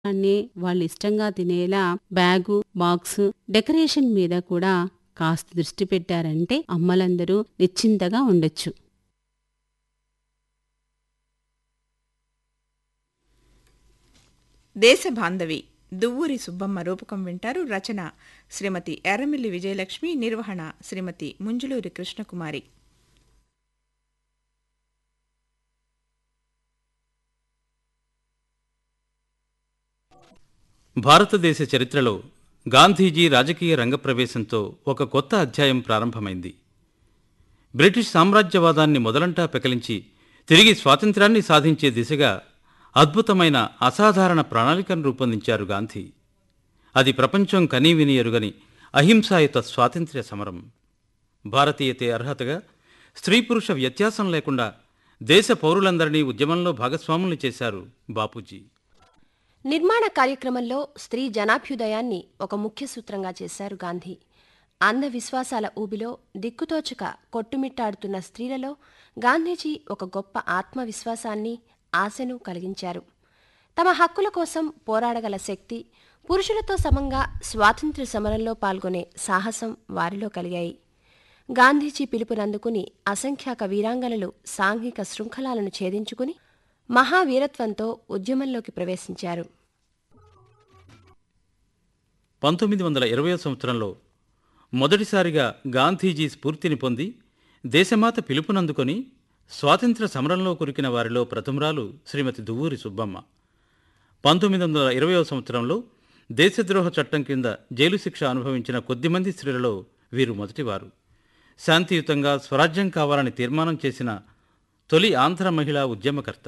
అన్నీ వాళ్ళు ఇష్టంగా తినేలా బ్యాగు బాక్స్ డెకరేషన్ మీద కూడా కాస్త దృష్టి పెట్టారంటే అమ్మలందరూ నిశ్చింతగా ఉండొచ్చు దేశ బాంధవి దువ్వూరి సుబ్బమ్మ రూపకం వింటారు రచన శ్రీమతి ఎర్రమిల్లి విజయలక్ష్మి నిర్వహణ శ్రీమతి ముంజులూరి కృష్ణకుమారి భారతదేశ చరిత్రలో గాంధీజీ రాజకీయ రంగప్రవేశంతో ఒక కొత్త అధ్యాయం ప్రారంభమైంది బ్రిటిష్ సామ్రాజ్యవాదాన్ని మొదలంటా పెకలించి తిరిగి స్వాతంత్ర్యాన్ని సాధించే దిశగా అద్భుతమైన అసాధారణ ప్రణాళికను రూపొందించారు గాంధీ అది ప్రపంచం కనీవిని ఎరుగని అహింసాయుత స్వాతంత్ర్య సమరం భారతీయతే అర్హతగా స్త్రీ పురుష వ్యత్యాసం లేకుండా దేశ పౌరులందరినీ ఉద్యమంలో భాగస్వాములు చేశారు బాపూజీ నిర్మాణ కార్యక్రమంలో స్త్రీ జనాభ్యుదయాన్ని ఒక ముఖ్య సూత్రంగా చేశారు గాంధీ అంధవిశ్వాసాల ఊబిలో దిక్కుతోచక కొట్టుమిట్టాడుతున్న స్త్రీలలో గాంధీజీ ఒక గొప్ప ఆత్మవిశ్వాసాన్ని ఆశను కలిగించారు తమ హక్కుల కోసం పోరాడగల శక్తి పురుషులతో సమంగా స్వాతంత్ర్య సమరంలో పాల్గొనే సాహసం వారిలో కలిగాయి గాంధీజీ పిలుపునందుకుని అసంఖ్యాక వీరాంగనలు సాంఘిక శృంఖలాలను ఛేదించుకుని మహావీరత్వంతో ఉద్యమంలోకి ప్రవేశించారు పంతొమ్మిది వందల ఇరవై సంవత్సరంలో మొదటిసారిగా గాంధీజీ స్ఫూర్తిని పొంది దేశమాత పిలుపునందుకొని స్వాతంత్ర సమరంలో కురికిన వారిలో ప్రథమురాలు శ్రీమతి దువ్వూరి సుబ్బమ్మ పంతొమ్మిది వందల ఇరవై సంవత్సరంలో దేశద్రోహ చట్టం కింద జైలు శిక్ష అనుభవించిన కొద్దిమంది స్త్రీలలో వీరు మొదటివారు శాంతియుతంగా స్వరాజ్యం కావాలని తీర్మానం చేసిన తొలి ఆంధ్ర మహిళా ఉద్యమకర్త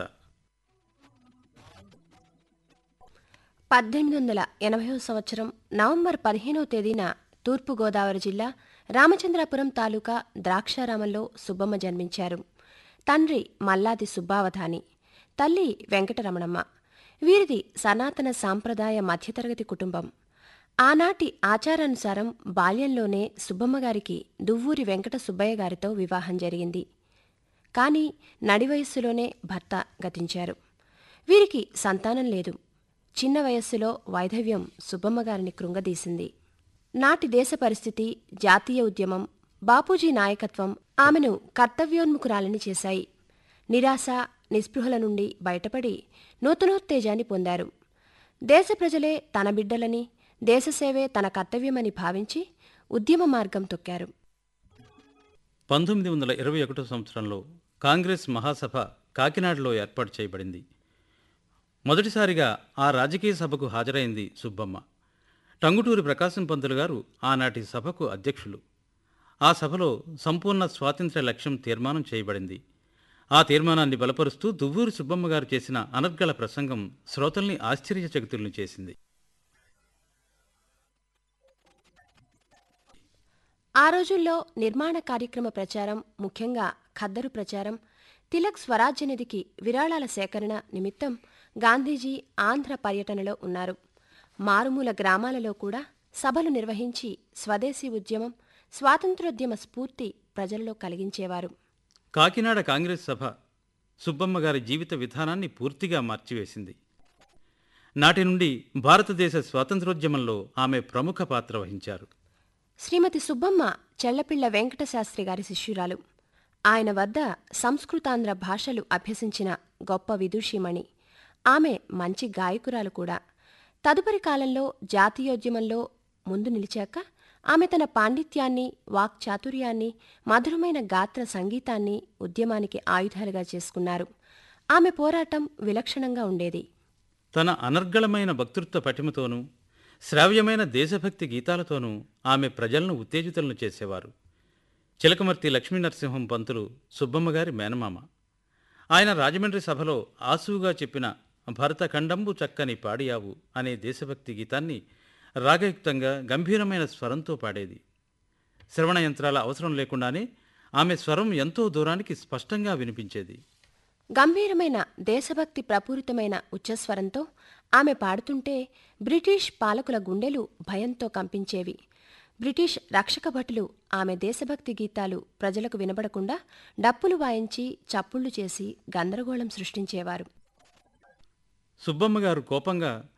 పద్దెనిమిది వందల ఎనభైవ సంవత్సరం నవంబర్ పదిహేనవ తేదీన తూర్పుగోదావరి జిల్లా రామచంద్రాపురం తాలూకా ద్రాక్షారామంలో సుబ్బమ్మ జన్మించారు తండ్రి మల్లాది సుబ్బావధాని తల్లి వెంకటరమణమ్మ వీరిది సనాతన సాంప్రదాయ మధ్యతరగతి కుటుంబం ఆనాటి ఆచారానుసారం బాల్యంలోనే సుబ్బమ్మగారికి దువ్వూరి వెంకట సుబ్బయ్య గారితో వివాహం జరిగింది కానీ నడి వయస్సులోనే భర్త గతించారు వీరికి సంతానం లేదు చిన్న వయస్సులో వైధవ్యం సుబ్బమ్మగారిని కృంగదీసింది నాటి దేశ పరిస్థితి జాతీయ ఉద్యమం బాపూజీ నాయకత్వం ఆమెను కర్తవ్యోన్ముఖురాలని చేశాయి నిరాశ నిస్పృహల నుండి బయటపడి నూతనోత్తేజాన్ని పొందారు దేశ ప్రజలే తన బిడ్డలని దేశసేవే తన కర్తవ్యమని భావించి ఉద్యమ మార్గం తొక్కారు పంతొమ్మిది వందల ఇరవై ఒకటో సంవత్సరంలో కాంగ్రెస్ మహాసభ కాకినాడలో ఏర్పాటు చేయబడింది మొదటిసారిగా ఆ రాజకీయ సభకు హాజరైంది సుబ్బమ్మ టంగుటూరి ప్రకాశం పంతులు గారు ఆనాటి సభకు అధ్యక్షులు ఆ సభలో సంపూర్ణ స్వాతంత్ర్య లక్ష్యం తీర్మానం చేయబడింది ఆ తీర్మానాన్ని బలపరుస్తూ దువ్వూరి సుబ్బమ్మ గారు చేసిన అనర్గళ ప్రసంగం శ్రోతల్ని ఆశ్చర్యచకితుల్ని చేసింది ఆ రోజుల్లో నిర్మాణ కార్యక్రమ ప్రచారం ముఖ్యంగా ఖద్దరు ప్రచారం తిలక్ స్వరాజ్య నిధికి విరాళాల సేకరణ నిమిత్తం గాంధీజీ ఆంధ్ర పర్యటనలో ఉన్నారు మారుమూల గ్రామాలలో కూడా సభలు నిర్వహించి స్వదేశీ ఉద్యమం స్వాతంత్రోద్యమ స్ఫూర్తి ప్రజలలో కలిగించేవారు కాకినాడ కాంగ్రెస్ సభ సుబ్బమ్మ గారి జీవిత విధానాన్ని పూర్తిగా మార్చివేసింది నాటి నుండి భారతదేశ స్వాతంత్రోద్యమంలో ఆమె ప్రముఖ పాత్ర వహించారు శ్రీమతి సుబ్బమ్మ చెళ్లపిళ్ల వెంకటశాస్త్రి గారి శిష్యురాలు ఆయన వద్ద సంస్కృతాంధ్ర భాషలు అభ్యసించిన గొప్ప విదూషిమణి ఆమె మంచి గాయకురాలు కూడా తదుపరి కాలంలో జాతీయోద్యమంలో ముందు నిలిచాక ఆమె తన పాండిత్యాన్ని వాక్చాతుర్యాన్ని మధురమైన గాత్ర సంగీతాన్ని ఉద్యమానికి ఆయుధాలుగా చేసుకున్నారు ఆమె పోరాటం విలక్షణంగా ఉండేది తన అనర్గళమైన వక్తృత్వ పటిమతోనూ శ్రావ్యమైన దేశభక్తి గీతాలతోనూ ఆమె ప్రజలను ఉత్తేజితులను చేసేవారు చిలకమర్తి లక్ష్మీనరసింహం పంతులు సుబ్బమ్మ గారి మేనమామ ఆయన రాజమండ్రి సభలో ఆసువుగా చెప్పిన భరతఖండంబు చక్కని పాడియావు అనే దేశభక్తి గీతాన్ని రాగయుక్తంగా గంభీరమైన స్వరంతో పాడేది శ్రవణ యంత్రాల అవసరం లేకుండానే ఆమె స్వరం ఎంతో దూరానికి స్పష్టంగా వినిపించేది గంభీరమైన దేశభక్తి ప్రపూరితమైన ఉచ్చస్వరంతో ఆమె పాడుతుంటే బ్రిటిష్ పాలకుల గుండెలు భయంతో కంపించేవి బ్రిటిష్ రక్షక భటులు ఆమె దేశభక్తి గీతాలు ప్రజలకు వినబడకుండా డప్పులు వాయించి చప్పుళ్లు చేసి గందరగోళం సృష్టించేవారు సుబ్బమ్మ గారు కోపంగా